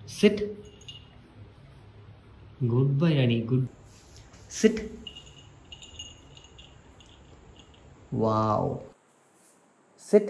Sit. Good boy, Rani. Good. Sit. Wow. Sit.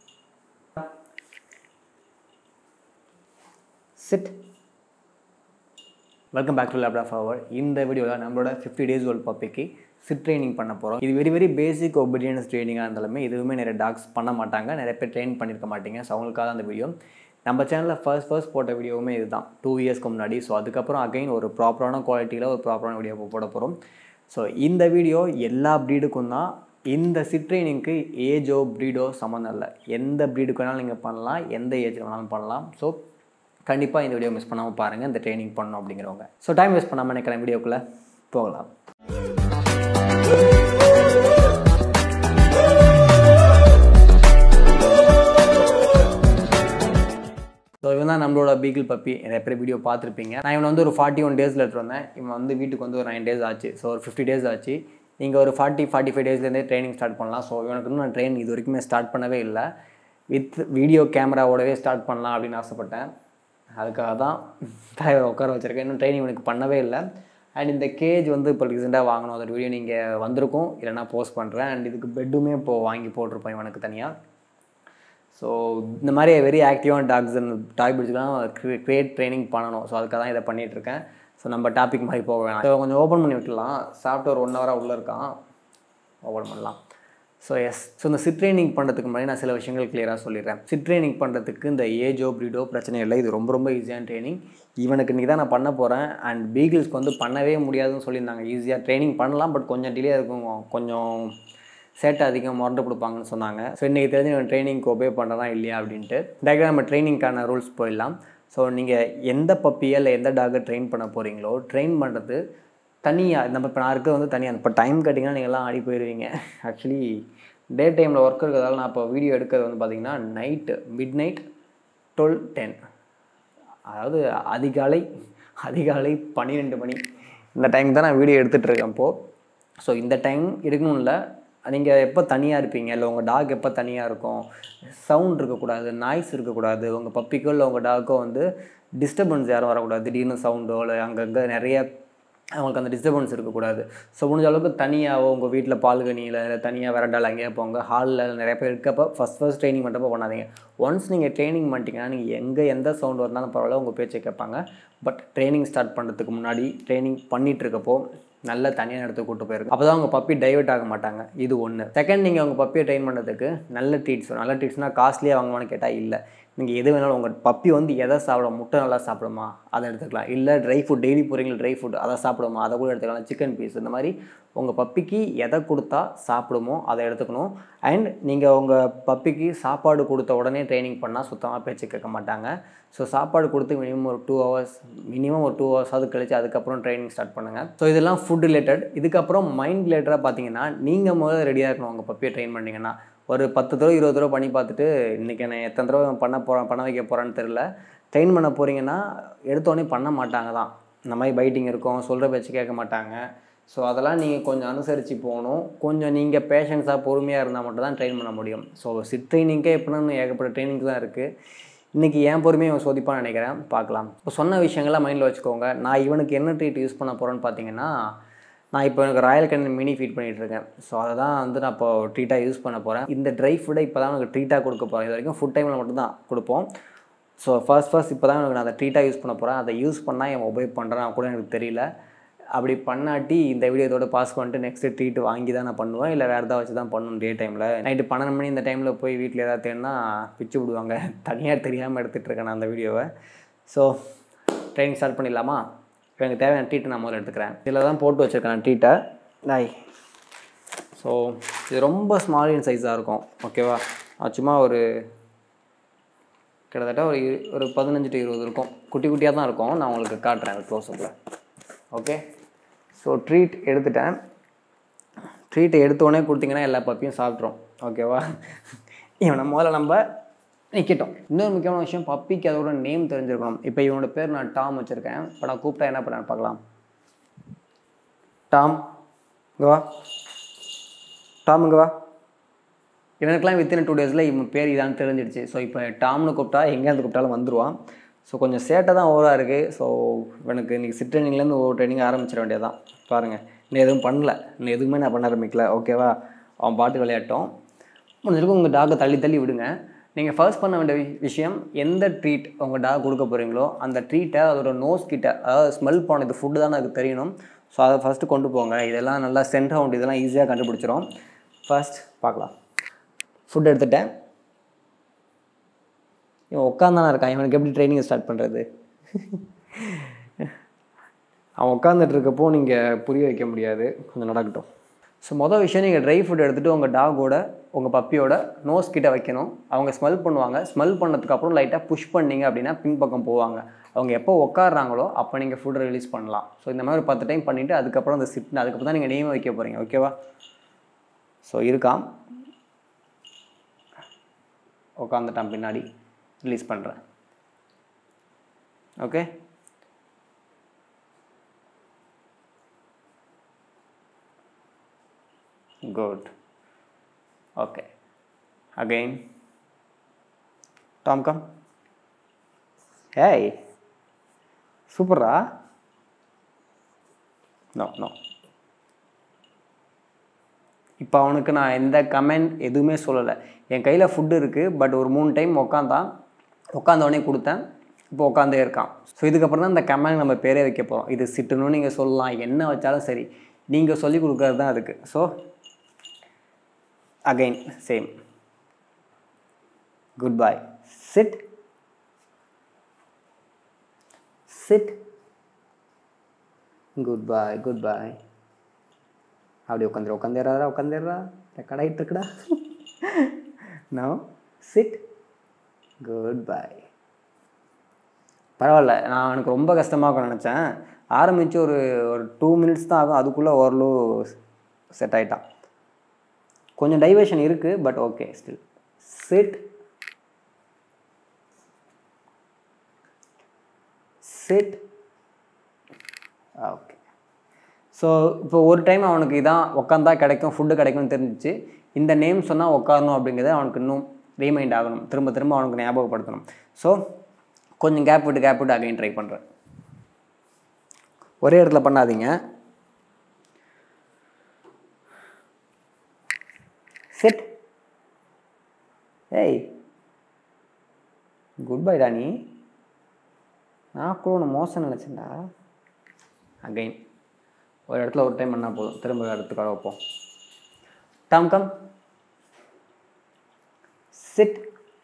Sit. Welcome back to laptop forward இந்த வீடியோவில் நம்மளோட fifty days old பப்பிக்கு sit training பண்ண போகிறோம் இது வெரி வெரி பேசிக் ஒபீடியன்ஸ் ட்ரைனிங்காக இருந்தாலுமே இதுவுமே நிறைய டாக்ஸ் பண்ண மாட்டாங்க நிறைய பேர் ட்ரெயின் பண்ணியிருக்க மாட்டீங்க ஸோ அவங்களுக்காக அந்த வீடியோ நம்ம சேனலில் ஃபர்ஸ்ட் ஃபர்ஸ்ட் போட்ட வீடியோவுமே இதுதான் டூ இயர்ஸ்க்கு முன்னாடி ஸோ அதுக்கப்புறம் அகைன் ஒரு ப்ராப்பரான குவாலிட்டியில் ஒரு ப்ராப்பரான வீடியோ போட போகிறோம் ஸோ இந்த வீடியோ எல்லா ப்ரீடுக்கும் தான் இந்த சிட் ட்ரைனிங்க்கு ஏஜோ ப்ரீடோ சம்மந்தம் இல்லை எந்த ப்ரீடுக்கு வேணாலும் நீங்கள் பண்ணலாம் எந்த ஏஜில் வேணாலும் பண்ணலாம் ஸோ கண்டிப்பாக இந்த வீடியோ மிஸ் பண்ணாமல் பாருங்கள் இந்த ட்ரைனிங் பண்ணணும் அப்படிங்கிறவங்க ஸோ டைம் வேஸ்ட் பண்ணாமல் நினைக்கிறேன் வீடியோக்குள்ளே போகலாம் ஸோ இவன் தான் நம்மளோட பீகிள் பப்பி நிறைய பேர் வீடியோ பார்த்துருப்பீங்க நான் இவனை வந்து ஒரு ஃபார்ட்டி ஒன் டேஸில் எடுத்து வந்தேன் இவன் வந்து வீட்டுக்கு வந்து ஒரு நைன் டேஸ் ஆச்சு ஸோ ஒரு ஃபிஃப்டி டேஸ் ஆச்சு நீங்கள் ஒரு ஃபார்ட்டி ஃபார்ட்டி ஃபைவ் டேஸ்லேருந்தே ட்ரைனிங் ஸ்டார்ட் பண்ணலாம் ஸோ இவனுக்கு இன்னும் நான் ட்ரெயின் இது வரைக்குமே ஸ்டார்ட் பண்ணவே இல்லை வித் வீடியோ கேமராவோடவே ஸ்டார்ட் பண்ணலாம் அப்படின்னு ஆசைப்பட்டேன் அதுக்காக தான் தலைவர் உட்கார வச்சுருக்கேன் இன்னும் ட்ரைனிங் எனக்கு பண்ணவே இல்லை அண்ட் இந்த கேஜ் வந்து இப்போ ரீசெண்டாக வாங்கணும் அதோட வீடியோ நீங்கள் வந்திருக்கும் இல்லைனா போஸ்ட் பண்ணுறேன் அண்ட் இதுக்கு பெட்டுமே இப்போது வாங்கி போட்டிருப்பேன் இவனுக்கு தனியாக ஸோ இந்த மாதிரி வெரி ஆக்டிவான டாக்ஸ் டாக் பிடிச்சிக்கலாம் க்ரியேட் ட்ரைனிங் பண்ணணும் ஸோ அதுக்காக தான் இதை பண்ணிகிட்ருக்கேன் ஸோ நம்ம டாபிக் மாதிரி போக வேணாம் ஸோ கொஞ்சம் ஓப்பன் பண்ணி விட்டுலாம் சாப்பிட்டு ஒரு ஒன் ஹவராக உள்ளே இருக்கான் ஓப்பன் பண்ணலாம் ஸோ எஸ் ஸோ இந்த சிட் ட்ரைனிங் பண்ணுறதுக்கு முன்னாடி நான் சில விஷயங்கள் கிளியராக சொல்லிடுறேன் சிட் ட்ரைனிங் பண்ணுறதுக்கு இந்த ஏஜோ ப்ரீடோ பிரச்சனை இல்லை இது ரொம்ப ரொம்ப ஈஸியான ட்ரைனிங் இவனுக்கு இன்றைக்கி தான் நான் பண்ண போகிறேன் அண்ட் பீகிள்ஸ்க்கு வந்து பண்ணவே முடியாதுன்னு சொல்லியிருந்தாங்க ஈஸியாக ட்ரைனிங் பண்ணலாம் பட் கொஞ்சம் டிலே இருக்கும் கொஞ்சம் சேட்டை அதிகம் முரண்டு கொடுப்பாங்கன்னு சொன்னாங்க ஸோ இன்றைக்கி தெரிஞ்சு இவன் ட்ரைனிங்க்கு ஒபே பண்ணுறதா இல்லையா அப்படின்ட்டு டேரெக்டாக நம்ம ட்ரைனிங்க்கான ரூல்ஸ் போயிடலாம் ஸோ நீங்கள் எந்த பப்பியை இல்லை எந்த டாகை ட்ரெயின் பண்ண போகிறீங்களோ ட்ரெயின் பண்ணுறது தனியாக நம்ம இப்போ நான் இருக்கிறது வந்து தனியாக இப்போ டைம் கட்டிங்கன்னா நீங்கள்லாம் ஆடி போயிடுவீங்க ஆக்சுவலி டே டைமில் ஒர்க் இருக்கிறதால நான் இப்போ வீடியோ எடுக்கிறது வந்து பார்த்திங்கன்னா night midnight twelve ten அதாவது அதிகாலை அதிகாலை பன்னிரெண்டு மணி இந்த டைம் தான் நான் வீடியோ எடுத்துகிட்டு இருக்கேன் இப்போது ஸோ இந்த டைம் எடுக்கணும்ல நீங்கள் எப்போ தனியாக இருப்பீங்க இல்லை உங்கள் டாக் எப்போ தனியாக இருக்கும் சவுண்ட் இருக்கக்கூடாது நாய்ஸ் இருக்கக்கூடாது உங்கள் பப்பிக்கோ இல்லை உங்கள் டாக்கோ வந்து டிஸ்டர்பன்ஸ் யாரும் வரக்கூடாது திடீர்னு சவுண்டோ இல்லை அங்கங்கே நிறைய அவங்களுக்கு அந்த டிஸ்டர்பன்ஸ் இருக்கக்கூடாது ஸோ முடிஞ்ச அளவுக்கு தனியாகவோ உங்கள் வீட்டில் பால்கனியில் இல்லை தனியாக வரண்டால் அங்கேயே போங்க ஹாலில் நிறைய பேர் இருக்கப்போ ஃபஸ்ட் ஃபஸ்ட் ட்ரைனிங் பண்ணுறப்போ பண்ணாதீங்க ஒன்ஸ் நீங்கள் ட்ரைனிங் பண்ணிட்டீங்கன்னா நீங்கள் எங்கே எந்த சவுண்ட் வந்தாலும் பரவாயில்ல உங்கள் பேச்சை கேட்பாங்க பட் ட்ரைனிங் ஸ்டார்ட் பண்ணுறதுக்கு முன்னாடி ட்ரைனிங் பண்ணிகிட்டு இருக்கப்போ நல்ல தனியாக இடத்துக்கு கூட்டு போயிருக்கு அப்போ தான் உங்கள் பப்பி டைவர்ட் ஆக மாட்டாங்க இது ஒன்று செகண்ட் நீங்கள் உங்கள் பப்பியை ட்ரெயின் பண்ணுறதுக்கு நல்ல ட்ரீட்ஸ் நல்ல ட்ரீட்ஸ்னால் காஸ்ட்லியாக வாங்குவான்னு கேட்டால் இல்லை நீங்கள் எது வேணாலும் உங்கள் பப்பி வந்து எதை சாப்பிடும் முட்டை நல்லா சாப்பிடுமா அதை எடுத்துக்கலாம் இல்லை ட்ரை ஃபுட் டெய்லி போகிறீங்களா ட்ரை ஃபுட் அதை சாப்பிடுமா அதை கூட எடுத்துக்கலாம் சிக்கன் பீஸ் இந்த மாதிரி உங்கள் பப்பிக்கு எதை கொடுத்தா சாப்பிடுமோ அதை எடுத்துக்கணும் அண்ட் நீங்கள் உங்கள் பப்பிக்கு சாப்பாடு கொடுத்த உடனே ட்ரைனிங் பண்ணால் சுத்தமாக பேச்சு கேட்க மாட்டாங்க ஸோ சாப்பாடு கொடுத்து மினிமம் ஒரு டூ ஹவர்ஸ் மினிமம் ஒரு டூ ஹவர்ஸாவது கழிச்சு அதுக்கப்புறம் ட்ரைனிங் ஸ்டார்ட் பண்ணுங்கள் ஸோ இதெல்லாம் ஃபுட் ரிலேட்டட் இதுக்கப்புறம் மைண்ட் ரிலேட்டடாக பார்த்தீங்கன்னா நீங்கள் முதல்ல ரெடியாக இருக்கணும் உங்கள் பப்பியை ட்ரெயின் பண்ணிங்கன்னா ஒரு பத்து தடவை இருபது தடவை பண்ணி பார்த்துட்டு இன்றைக்கி நான் எத்தனை தடவை பண்ண போகிறேன் பண்ண வைக்க போகிறேன்னு தெரில ட்ரெயின் பண்ண போகிறீங்கன்னா எடுத்தோடனே பண்ண மாட்டாங்க தான் இந்த மாதிரி பைட்டிங் இருக்கும் சொல்கிற பேச்சு கேட்க மாட்டாங்க ஸோ அதெல்லாம் நீங்கள் கொஞ்சம் அனுசரித்து போகணும் கொஞ்சம் நீங்கள் பேஷன்ஸாக பொறுமையாக இருந்தால் மட்டும் தான் ட்ரெயின் பண்ண முடியும் ஸோ சிட் ட்ரைனிங்கே எப்படின்னு ஏகப்பட்ட ட்ரைனிங் தான் இருக்குது இன்றைக்கி என் பொறுமையை இவன் சோதிப்பான்னு நினைக்கிறேன் பார்க்கலாம் இப்போ சொன்ன விஷயங்கள்லாம் மைண்டில் வச்சுக்கோங்க நான் இவனுக்கு என்ன ட்ரீட் யூஸ் பண்ண போகிறேன்னு பார்த்தீங்கன்னா நான் இப்போ எனக்கு ராயல் கேன் மினி ஃபீட் பண்ணிகிட்டு இருக்கேன் ஸோ அதை தான் வந்து நான் இப்போ ட்ரீட்டாக யூஸ் பண்ண போகிறேன் இந்த ட்ரை ஃபுட்டை இப்போ தான் எனக்கு ட்ரீட்டாக கொடுக்க போகிறேன் இது வரைக்கும் ஃபுட் டைமில் மட்டும்தான் கொடுப்போம் ஸோ ஃபர்ஸ்ட் ஃபர்ஸ்ட் இப்போ தான் எனக்கு நான் அதை ட்ரீட்டாக யூஸ் பண்ண போகிறேன் அதை யூஸ் பண்ணால் என் ஒபே பண்ணுறேன் கூட எனக்கு தெரியல அப்படி பண்ணாட்டி இந்த வீடியோ இதோட பாஸ் பண்ணிட்டு நெக்ஸ்ட்டு ட்ரீட் வாங்கி தான் நான் பண்ணுவேன் இல்லை வேறு ஏதாவது வச்சு தான் பண்ணணும் டே டைமில் நைட்டு பன்னெண்டு மணி இந்த டைமில் போய் வீட்டில் ஏதாவது தேடினா பிச்சு விடுவாங்க தனியாக தெரியாமல் எடுத்துகிட்டு இருக்கேன் நான் அந்த வீடியோவை ஸோ ட்ரைனிங் ஸ்டார்ட் பண்ணிடலாமா இப்போ எனக்கு தேவையான ட்ரீட்டை நான் முதல்ல எடுத்துக்கிறேன் இதில் தான் போட்டு வச்சுருக்கேன் நான் ட்ரீட்டை நாய் ஸோ இது ரொம்ப ஸ்மால் இன் சைஸாக இருக்கும் ஓகேவா சும்மா ஒரு கிட்டத்தட்ட ஒரு இரு ஒரு பதினஞ்சு டு இருபது இருக்கும் குட்டி குட்டியாக தான் இருக்கும் நான் உங்களுக்கு காட்டுறேன் க்ளோஸ்அப்பில் ஓகே ஸோ ட்ரீட் எடுத்துட்டேன் ட்ரீட்டை எடுத்தோடனே கொடுத்தீங்கன்னா எல்லா பப்பியும் சாப்பிட்றோம் ஓகேவா இவனை முதல்ல நம்ம நிற்கட்டும் இன்னொரு முக்கியமான விஷயம் பப்பிக்கு அதோட நேம் தெரிஞ்சிருக்கணும் இப்போ இவனோட பேர் நான் டாம் வச்சுருக்கேன் இப்போ நான் கூப்பிட்டா என்ன பண்ணேன் பார்க்கலாம் டாம் இங்கே வா டாம் இங்கே வா இவனுக்கெல்லாம் வித்தின் டூ டேஸில் இவன் பேர் இதான்னு தெரிஞ்சிடுச்சு ஸோ இப்போ டாம்னு கூப்பிட்டா எங்கேருந்து கூப்பிட்டாலும் வந்துடுவான் ஸோ கொஞ்சம் சேட்டை தான் ஓவராக இருக்குது ஸோ எனக்கு இன்றைக்கி சிட் ட்ரைனிங்லேருந்து ஒவ்வொரு ட்ரைனிங் ஆரம்பிச்சிட வேண்டியதான் பாருங்கள் இன்னும் எதுவும் பண்ணல இன்னும் எதுவுமே நான் பண்ண ஆரம்பிக்கல ஓகேவா அவன் பாட்டு விளையாட்டும் முடிஞ்சிருக்கும் உங்கள் டாகை தள்ளி தள்ளி விடுங்க நீங்கள் ஃபர்ஸ்ட் பண்ண வேண்டிய வி- விஷயம் எந்த ட்ரீட் உங்கள் டாக் கொடுக்க போகிறீங்களோ அந்த ட்ரீட்டை அதோட நோஸ் கிட்ட அதாவது ஸ்மெல் பண்ண இது ஃபுட்டு தான் எனக்கு தெரியணும் ஸோ அதை ஃபஸ்ட்டு கொண்டு போங்க இதெல்லாம் நல்லா சென்ட் ரவுண்ட் இதெல்லாம் ஈஸியாக கண்டுபிடிச்சிரும் ஃபர்ஸ்ட் பார்க்கலாம் ஃபுட் எடுத்துட்டேன் இவன் உட்காந்தானே இருக்கான் இவனுக்கு எப்படி ட்ரைனிங் ஸ்டார்ட் பண்ணுறது அவன் உட்காந்துட்டு இருக்கப்போ நீங்கள் புரிய வைக்க முடியாது கொஞ்சம் நடக்கட்டும் ஸோ மொதல் விஷயம் நீங்கள் ட்ரை ஃபுட் எடுத்துகிட்டு உங்கள் டாகோட உங்கள் பப்பியோட நோஸ் கிட்ட வைக்கணும் அவங்க ஸ்மெல் பண்ணுவாங்க ஸ்மெல் பண்ணதுக்கு அப்புறம் லைட்டாக புஷ் பண்ணீங்க அப்படின்னா பின்பக்கம் போவாங்க அவங்க எப்போ உட்காடுறாங்களோ அப்போ நீங்கள் ஃபுட் ரிலீஸ் பண்ணலாம் ஸோ இந்த மாதிரி ஒரு பத்து டைம் பண்ணிவிட்டு அதுக்கப்புறம் அந்த சிட் அதுக்கப்புறம் தான் நீங்கள் நேம் வைக்க போகிறீங்க ஓகேவா ஸோ இருக்கான் உட்காந்துட்டான் பின்னாடி ரிலீஸ் பண்ணுறேன் okay good okay again tom come hey சூப்பரா நோ நோ இப்போ அவனுக்கு நான் எந்த கமெண்ட் எதுவுமே சொல்லலை என் கையில் ஃபுட்டு இருக்குது பட் ஒரு மூணு டைம் உட்காந்தான் உட்காந்தவொடனே கொடுத்தேன் இப்போ உட்காந்தே இருக்கான் ஸோ இதுக்கப்புறம் தான் இந்த கமெண்ட் நம்ம பேரே வைக்க போகிறோம் இது சிட்டுன்னு நீங்கள் சொல்லலாம் என்ன வச்சாலும் சரி நீங்கள் சொல்லி கொடுக்கறது தான் அதுக்கு so again same good boy sit sit good boy good boy அப்படி உட்காந்துரு உட்காந்துடுறா உட்காந்துடுறா ரெக்கார்ட் ஆகிட்டு இருக்குடா நோ சிட் குட் பை பரவாயில்ல நான் எனக்கு ரொம்ப கஷ்டமாக நினச்சேன் ஆரம்பித்து ஒரு ஒரு டூ மினிட்ஸ் தான் ஆகும் அதுக்குள்ளே ஓரளவு செட் ஆகிட்டான் கொஞ்சம் டைவர்ஷன் இருக்குது but okay still sit sit okay so இப்போ ஒரு டைம் அவனுக்கு இதான் உட்காந்தா கிடைக்கும் ஃபுட்டு கிடைக்கும்னு தெரிஞ்சிச்சு இந்த நேம் சொன்னால் உட்காரணும் அப்படிங்கிறது அவனுக்கு இன்னும் ரீமைண்ட் ஆகணும் திரும்ப திரும்ப அவனுக்கு ஞாபகப்படுத்தணும் ஸோ கொஞ்சம் கேப் விட்டு கேப் விட்டு அகைன் ட்ரை பண்ணுறேன் ஒரே இடத்துல பண்ணாதீங்க சிட் ஏய் குட் பை ராணி நான் கூட உன்னை மோசம் நினச்சேன்டா அகைன் ஒரு இடத்துல ஒரு டைம் பண்ணால் போதும் திரும்ப வேறு இடத்துக்காக வைப்போம் Tom come sit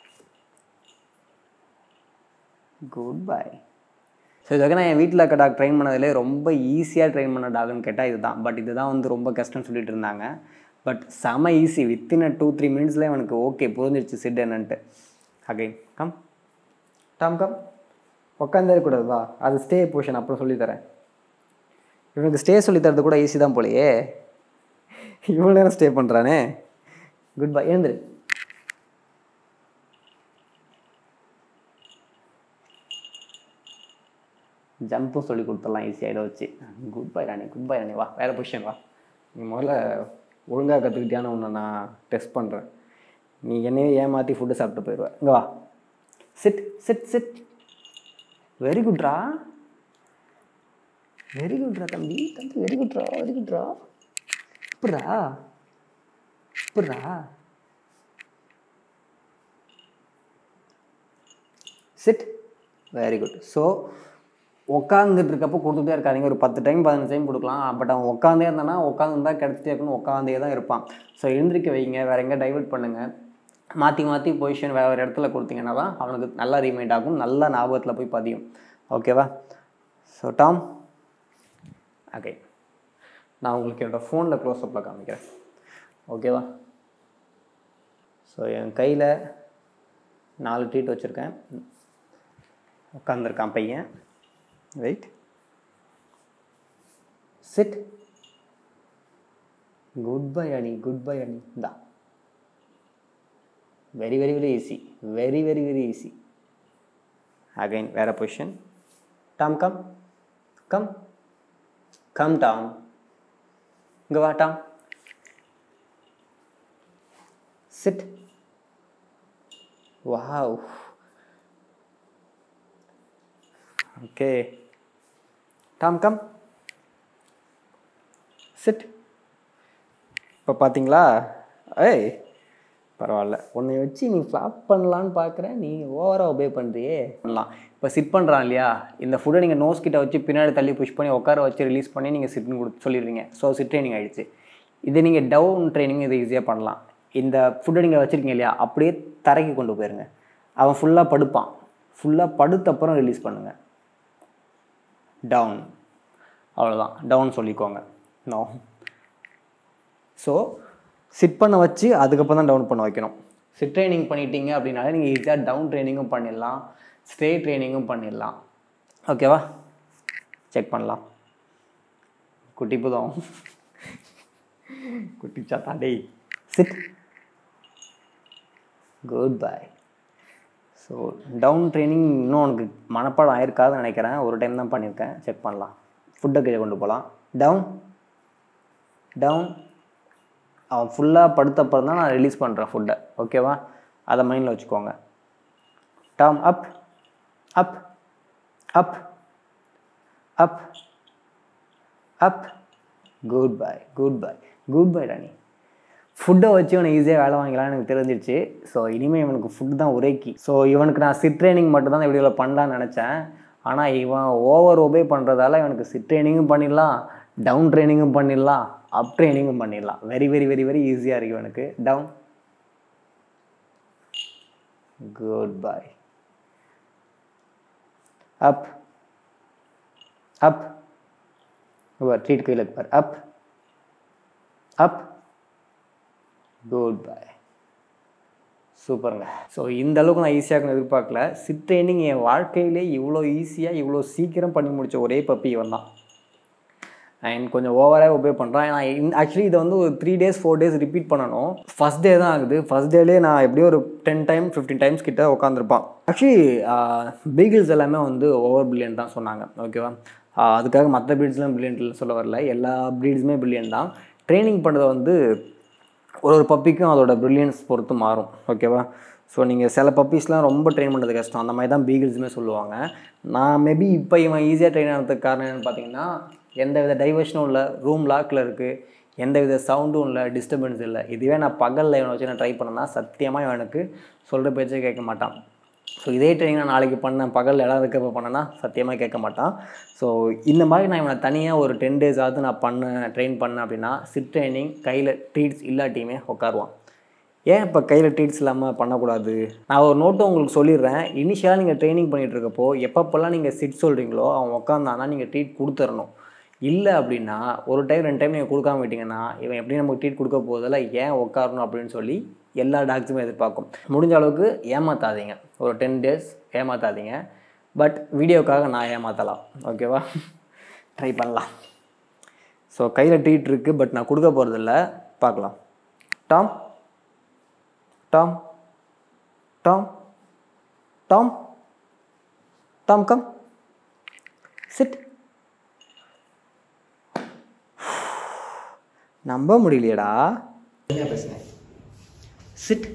good boy so இதுவரைக்கும் நான் என் வீட்டில் இருக்க டாக் ட்ரெயின் பண்ணதிலே ரொம்ப ஈஸியாக ட்ரெயின் பண்ண டாக்னு கேட்டால் இதுதான் பட் இதுதான் வந்து ரொம்ப கஷ்டம்னு சொல்லிட்டு இருந்தாங்க பட் செம easy within a two three மினிட்ஸ்லேயே எனக்கு ஓகே புரிஞ்சிருச்சு சிட் என்னன்ட்டு அகைன் கம் டம் கம் உட்காந்தே கூடாது வா அது ஸ்டே பொசிஷன் அப்புறம் சொல்லித்தரேன் இவனுக்கு ஸ்டே சொல்லித்தரது கூட ஈஸி தான் போலையே இவ்வளோ நேரம் ஸ்டே பண்ணுறானே குட் பை எழுந்துரு ஜம்ப்பும் சொல்லி கொடுத்துடலாம் ஈஸியாக இதை வச்சு good boy Rani good boy Rani வா வேறு பொசிஷன் வா நீ முதல்ல ஒழுங்காக கற்றுக்கிட்டியான்னு உன்னை நான் டெஸ்ட் பண்ணுறேன் நீ என்னையே ஏமாற்றி ஃபுட்டு சாப்பிட்டு போயிடுவ இங்கே வா சிட் சிட் சிட் வெரி குட்ரா வெரி குட்ரா தம்பி தம்பி வெரி குட்ரா வெரி குட்ரா இப்பட்றா இப்பட்றா சிட் வெரி குட் ஸோ உட்காந்துட்டு இருக்கப்போ கொடுத்துட்டே இருக்காதீங்க ஒரு பத்து டைம் பதினஞ்சு டைம் கொடுக்கலாம் பட் அவன் உட்காந்தே இருந்தானா உட்காந்து தான் கிடச்சிட்டே இருக்கணும் உட்காந்தே தான் இருப்பான் ஸோ எழுந்திரிக்க வைங்க வேறு எங்கே டைவர்ட் பண்ணுங்கள் மாற்றி மாற்றி பொசிஷன் வேறு ஒரு இடத்துல கொடுத்தீங்கன்னா தான் அவனுக்கு நல்லா ரீமைண்ட் ஆகும் நல்லா ஞாபகத்தில் போய் பதியும் ஓகேவா ஸோ டாம் ஓகே நான் உங்களுக்கு என்னோடய ஃபோனில் க்ளோஸ்அப்பில் காமிக்கிறேன் ஓகேவா ஸோ என் கையில் நாலு ட்ரீட் வச்சுருக்கேன் உட்காந்துருக்கான் பையன் ரைட் சிட் குட் பை அணி குட் பை அணி இந்தா very very very easy very very very easy again வேற position Tom come come come Tom இங்கே வா Tom sit wow okay Tom come sit இப்போ பார்த்தீங்களா ஏய் பரவாயில்ல உன்னை வச்சு நீ ஃப்ளாப் பண்ணலான்னு பார்க்குற நீ ஓவராக ஒபே பண்ணுறியே பண்ணலாம் இப்போ சிட் பண்ணுறான் இல்லையா இந்த ஃபுட்டை நீங்கள் நோஸ் கிட்ட வச்சு பின்னாடி தள்ளி புஷ் பண்ணி உட்கார வச்சு ரிலீஸ் பண்ணி நீங்கள் சிட்னு கொடுத்து சொல்லிடுவீங்க ஸோ சிட் ட்ரைனிங் ஆகிடுச்சு இது நீங்கள் டவுன் ட்ரைனிங் இது ஈஸியாக பண்ணலாம் இந்த ஃபுட்டை நீங்கள் வச்சுருக்கீங்க இல்லையா அப்படியே தரைக்கு கொண்டு போயிருங்க அவன் ஃபுல்லாக படுப்பான் ஃபுல்லாக படுத்தப்புறம் ரிலீஸ் பண்ணுங்கள் டவுன் அவ்வளோதான் டவுன் சொல்லிக்கோங்க நோ ஸோ சிட் பண்ண வச்சு அதுக்கப்புறம் தான் டவுன் பண்ண வைக்கணும் சிட் ட்ரைனிங் பண்ணிட்டீங்க அப்படின்னாலே நீங்கள் ஈஸியாக டவுன் ட்ரைனிங்கும் பண்ணிடலாம் ஸ்டே ட்ரைனிங்கும் பண்ணிடலாம் ஓகேவா செக் பண்ணலாம் குட்டி புதம் குட்டி சாத்தா டேய் sit good boy so down training இன்னும் உனக்கு மனப்பாடம் ஆயிருக்காதுன்னு நினைக்கிறேன் ஒரு டைம் தான் பண்ணியிருக்கேன் செக் பண்ணலாம் ஃபுட்டை கீழே கொண்டு போகலாம் டவுன் டவுன் அவன் ஃபுல்லாக படுத்தப்பறம் தான் நான் ரிலீஸ் பண்ணுறேன் ஃபுட்டை ஓகேவா அதை மைண்டில் வச்சுக்கோங்க Tom up up up up up good boy good boy good boy Rani ஃபுட்டை வச்சு இவனை ஈஸியாக வேலை வாங்கலாம்னு எனக்கு தெரிஞ்சிருச்சு ஸோ இனிமேல் இவனுக்கு ஃபுட் தான் உரைக்கி ஸோ இவனுக்கு நான் சிட் ட்ரைனிங் மட்டும் தான் இந்த வீடியோவில் பண்ணலான்னு நினச்சேன் ஆனால் இவன் ஓவர் ஒபே பண்ணுறதால இவனுக்கு சிட் ட்ரைனிங்கும் பண்ணிடலாம் டவுன் ட்ரைனிங்கும் பண்ணிடலாம் அப் ட்ரைனிங்கும் பண்ணிடலாம் வெரி வெரி வெரி வெரி ஈஸியாக இருக்குது இவனுக்கு down good boy up up treat கையில் பார் அப் அப் குட் பாய் சூப்பருங்க ஸோ இந்த அளவுக்கு நான் ஈஸியாக எதிர்பார்க்கல சிட் ட்ரைனிங் என் வாழ்க்கையிலே இவ்வளோ ஈஸியாக இவ்வளோ சீக்கிரம் பண்ணி முடிச்ச ஒரே பப்பி இவன் தான் அண்ட் கொஞ்சம் ஓவராக ஒபே பண்ணுறான் நான் ஆக்சுவலி இதை வந்து ஒரு three days four days repeat பண்ணணும் ஃபஸ்ட் டே தான் ஆகுது ஃபஸ்ட் டேலே நான் எப்படியும் ஒரு டென் டைம் ஃபிஃப்டீன் டைம்ஸ் கிட்ட உட்காந்துருப்பான் ஆக்சுவலி பீகிள்ஸ் எல்லாமே வந்து ஓவர் பில்லியன் தான் சொன்னாங்க ஓகேவா அதுக்காக மற்ற ப்ரீட்ஸ்லாம் பில்லியன்ட் சொல்ல வரல எல்லா ப்ரீட்ஸுமே பில்லியன் தான் ட்ரைனிங் பண்ணுறது வந்து ஒரு ஒரு பப்பிக்கும் அதோட ப்ரில்லியன்ஸ் பொறுத்து மாறும் ஓகேவா ஸோ நீங்கள் சில பப்பீஸ்லாம் ரொம்ப ட்ரெயின் பண்ணுறது கஷ்டம் அந்த மாதிரி தான் பீகிள்ஸுமே சொல்லுவாங்க நான் மேபி இப்போ இவன் ஈஸியாக ட்ரெயின் ஆகிறதுக்கு காரணம் என்னென்னு பார்த்தீங்கன்னா எந்த வித டைவர்ஷனும் இல்லை ரூம் லாக்கில் இருக்குது எந்த வித சவுண்டும் இல்லை டிஸ்டர்பன்ஸ் இல்லை இதுவே நான் பகலில் இவனை வச்சு நான் ட்ரை பண்ணேன்னா சத்தியமாக இவன் எனக்கு சொல்கிற பேச்சே கேட்க மாட்டான் ஸோ இதே ட்ரைனிங் நான் நாளைக்கு பண்ணேன் பகலில் இடம் இருக்கப்போ பண்ணேன்னா சத்தியமாக கேட்க மாட்டான் ஸோ இந்த மாதிரி நான் இவனை தனியாக ஒரு டென் டேஸ் ஆகுது நான் பண்ணேன் ட்ரெயின் பண்ணேன் அப்படின்னா சிட் ட்ரைனிங் கையில் ட்ரீட்ஸ் இல்லாட்டியுமே உட்காருவான் ஏன் இப்போ கையில் ட்ரீட்ஸ் இல்லாமல் பண்ணக்கூடாது நான் ஒரு நோட்டை உங்களுக்கு சொல்லிடுறேன் இனிஷியலாக நீங்கள் ட்ரைனிங் பண்ணிகிட்டு இருக்கப்போ எப்பப்போல்லாம் நீங்கள் சிட் சொல்கிறீங்களோ அவன் உட்காந்தானா நீங்கள் ட்ரீட் கொடுத்துடணும் இல்லை அப்படின்னா ஒரு டைம் ரெண்டு டைம் நீங்கள் கொடுக்காம விட்டீங்கன்னா இவன் எப்படி நமக்கு ட்ரீட் கொடுக்க போதில் ஏன் உட்காரணும் அப்படின்னு சொல்லி எல்லா டாக்ஸுமே எதிர்பார்க்கும் முடிஞ்ச அளவுக்கு ஏமாத்தாதீங்க ஒரு டென் டேஸ் ஏமாத்தாதீங்க பட் வீடியோக்காக நான் ஏமாற்றலாம் ஓகேவா ட்ரை பண்ணலாம் ஸோ கையில் ட்ரீட் இருக்குது பட் நான் கொடுக்க போகிறதில்ல பார்க்கலாம் Tom Tom Tom Tom Tom come sit நம்ப முடியலையடா என்ன பேசுங்க sit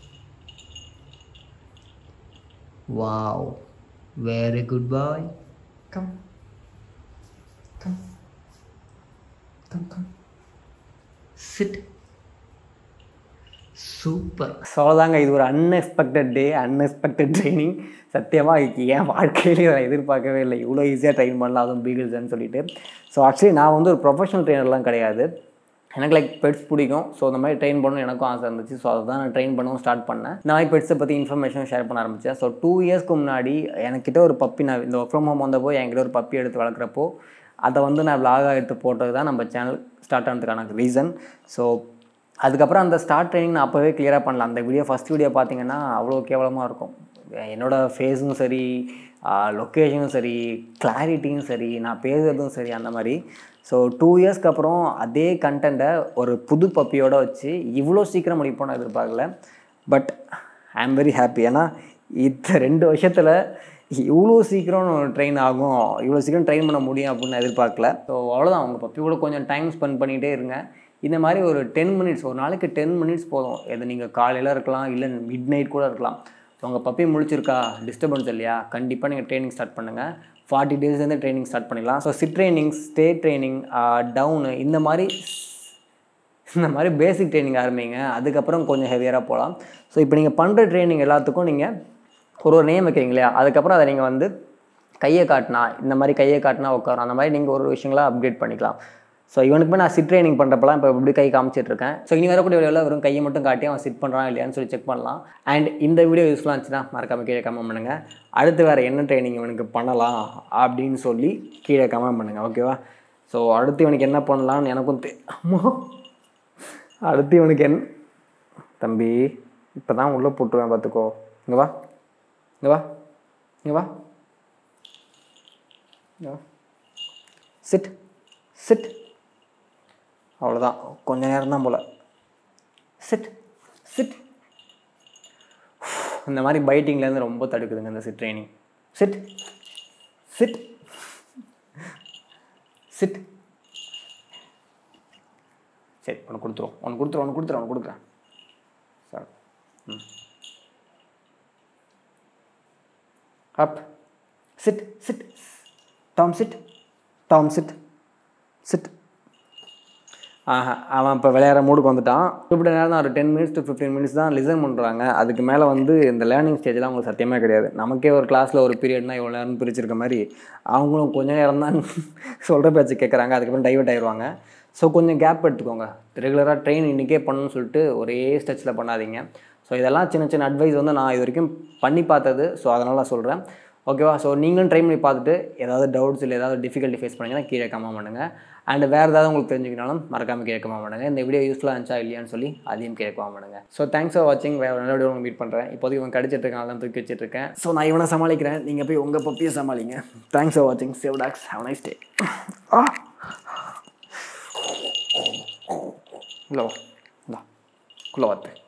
wow very good boy come come come come sit super so அவ்வளோதாங்க இது ஒரு அன்எக்ஸ்பெக்டட் டே அன்எக்ஸ்பெக்டட் ட்ரைனிங் சத்தியமாக என் வாழ்க்கையிலே நான் எதிர்பார்க்கவே இல்லை இவ்வளோ ஈஸியாக ட்ரெயின் பண்ணலாம் அதுவும் பீகிள்ஸ்ன்னு சொல்லிட்டு ஸோ ஆக்சுவலி நான் வந்து ஒரு ப்ரொஃபஷனல் ட்ரெயினர்லாம் கிடையாது எனக்கு லைக் பெட்ஸ் பிடிக்கும் ஸோ இந்த மாதிரி ட்ரெயின் பண்ணணும் எனக்கும் ஆசை இருந்துச்சு ஸோ அதை தான் நான் ட்ரெயின் பண்ணவும் ஸ்டார்ட் பண்ணேன் இந்த மாதிரி பெட்ஸை பற்றி இன்ஃபர்மேஷன் ஷேர் பண்ண ஆரம்பித்தேன் ஸோ டூ இயர்ஸ்க்கு முன்னாடி எனக்கிட்ட ஒரு பப்பி நான் இந்த ஒர்க் ஃப்ரம் ஹோம் வந்தப்போ என்கிட்ட ஒரு பப்பி எடுத்து வளர்க்குறப்போ அதை வந்து நான் விலாகாக எடுத்து போட்டது தான் நம்ம சேனல் ஸ்டார்ட் ஆனதுக்கான ரீசன் ஸோ அதுக்கப்புறம் அந்த ஸ்டார்ட் ட்ரைனிங் நான் அப்போவே கிளியராக பண்ணலாம் அந்த வீடியோ ஃபஸ்ட் வீடியோ பார்த்தீங்கன்னா அவ்வளோ கேவலமாக இருக்கும் என்னோடய ஃபேஸும் சரி லொக்கேஷனும் சரி கிளாரிட்டியும் சரி நான் பேசுகிறதும் சரி அந்த மாதிரி ஸோ டூ இயர்ஸ்க்கு அப்புறம் அதே கண்டென்ட்டை ஒரு புது பப்பியோட வச்சு இவ்வளோ சீக்கிரம் முடிப்போம் நான் எதிர்பார்க்கல but I am very happy ஏன்னா இந்த ரெண்டு வருஷத்தில் இவ்வளோ சீக்கிரம் ட்ரெயின் ஆகும் இவ்வளோ சீக்கிரம் ட்ரெயின் பண்ண முடியும் அப்படின்னு நான் எதிர்பார்க்கல ஸோ அவ்வளோதான் உங்கள் பப்பி கூட கொஞ்சம் டைம் ஸ்பெண்ட் பண்ணிகிட்டே இருங்க இந்த மாதிரி ஒரு டென் மினிட்ஸ் ஒரு நாளைக்கு டென் மினிட்ஸ் போதும் எது நீங்கள் காலையில் இருக்கலாம் இல்லை மிட் நைட் கூட இருக்கலாம் உங்கள் பப்பி முழிச்சிருக்கா டிஸ்டர்பன்ஸ் இல்லையா கண்டிப்பாக நீங்கள் ட்ரைனிங் ஸ்டார்ட் பண்ணுங்கள் ஃபார்ட்டி டேஸ்லேருந்து ட்ரைனிங் ஸ்டார்ட் பண்ணிடலாம் so sit training stay training down இந்த மாதிரி இந்த மாதிரி பேசிக் ட்ரைனிங் ஆரம்பிங்க அதுக்கப்புறம் கொஞ்சம் ஹெவியராக போகலாம் ஸோ இப்போ நீங்கள் பண்ணுற ட்ரைனிங் எல்லாத்துக்கும் நீங்கள் ஒரு ஒரு நேம் வைக்கிறீங்க இல்லையா அதுக்கப்புறம் அதை நீங்கள் வந்து கையை காட்டினா இந்த மாதிரி கையை காட்டினா உட்காரும் அந்த மாதிரி நீங்கள் ஒரு விஷயங்களா அப்டேட் பண்ணிக்கலாம் ஸோ இவனுக்குமே நான் சிட் ட்ரைனிங் பண்ணுறப்பலாம் இப்போ இப்படி கை காமிச்சிட்டு இருக்கேன் ஸோ இனி வரக்கூடிய வீடியோவில் வெறும் கையை மட்டும் காட்டி அவன் சிட் பண்ணுறான் இல்லையான்னு சொல்லி செக் பண்ணலாம் அண்ட் இந்த வீடியோ யூஸ்ஃபுல்லாக இருந்துச்சுன்னா மறக்காம கீழே கமெண்ட் பண்ணுங்கள் அடுத்து வேறு என்ன ட்ரைனிங் இவனுக்கு பண்ணலாம் அப்படின்னு சொல்லி கீழே கமெண்ட் பண்ணுங்கள் ஓகேவா ஸோ அடுத்து இவனுக்கு என்ன பண்ணலாம்னு எனக்கும் தெ அம்மா அடுத்து இவனுக்கு என் தம்பி இப்போ தான் உள்ளே போட்டுருவேன் பார்த்துக்கோ இங்கே வா இங்கே வா இங்கே வா இங்கே வா சிட் சிட் அவ்வளோதான் கொஞ்ச நேரம் தான் போல் சிட் சிட் இந்த மாதிரி பைட்டிங்லேருந்து ரொம்ப தடுக்குதுங்க இந்த sit training sit sit sit சரி உனக்கு கொடுத்துருவோம் உனக்கு கொடுத்துருவோம் உனக்கு கொடுத்துருவோம் உனக்கு கொடுக்குறேன் சார் ம் up sit sit Tom sit Tom sit sit ஆஹா அவன் இப்போ விளையாடுற மூடுக்கு வந்துட்டான் இப்படி நேரம் தான் ஒரு ten minutes to fifteen minutes தான் லிசன் பண்ணுறாங்க அதுக்கு மேலே வந்து இந்த லேர்னிங் ஸ்டேஜ்லாம் அவங்களுக்கு சத்தியமே கிடையாது நமக்கே ஒரு கிளாஸில் ஒரு பீரியட்னா இவ்வளோ நேரம் பிரிச்சிருக்க மாதிரி அவங்களும் கொஞ்ச நேரம் தான் சொல்கிற பேச்சு கேட்குறாங்க அதுக்கப்புறம் டைவர்ட் ஆயிடுவாங்க ஸோ கொஞ்சம் கேப் எடுத்துக்கோங்க ரெகுலராக ட்ரெயின் இன்றைக்கே பண்ணணும்னு சொல்லிட்டு ஒரே ஸ்டெச்சில் பண்ணாதீங்க ஸோ இதெல்லாம் சின்ன சின்ன அட்வைஸ் வந்து நான் இது வரைக்கும் பண்ணி பார்த்தது ஸோ அதனால் நான் சொல்கிறேன் ஓகேவா ஸோ நீங்களும் ட்ரை பண்ணி பார்த்துட்டு ஏதாவது டவுட்ஸ் இல்லை ஏதாவது டிஃபிகல்ட்டி ஃபேஸ் பண்ணிங்கன்னா கீழே கமெண்ட் பண்ணுங்கள் அண்ட் வேறு ஏதாவது உங்களுக்கு தெரிஞ்சுக்கினாலும் மறக்காமல் கீழே கமெண்ட் பண்ணுங்கள் இந்த வீடியோ யூஸ்ஃபுல்லாக இருந்துச்சா இல்லையான்னு சொல்லி அதையும் கீழே கமெண்ட் பண்ணுங்கள் ஸோ தேங்க்ஸ் ஃபார் வாட்சிங் வேறு நல்ல வீடியோ மீட் பண்ணுறேன் இப்போதைக்கு இவன் கடிச்சிட்டு இருக்கான் தான் தூக்கி வச்சிட்டு இருக்கேன் ஸோ நான் இவனை சமாளிக்கிறேன் நீங்கள் போய் உங்கள் பப்பியை சமாளிங்க தேங்க்ஸ் ஃபார் வாட்சிங் save dogs have nice day ஆ இல்லை வா இந்தா குள்ளே வாத்து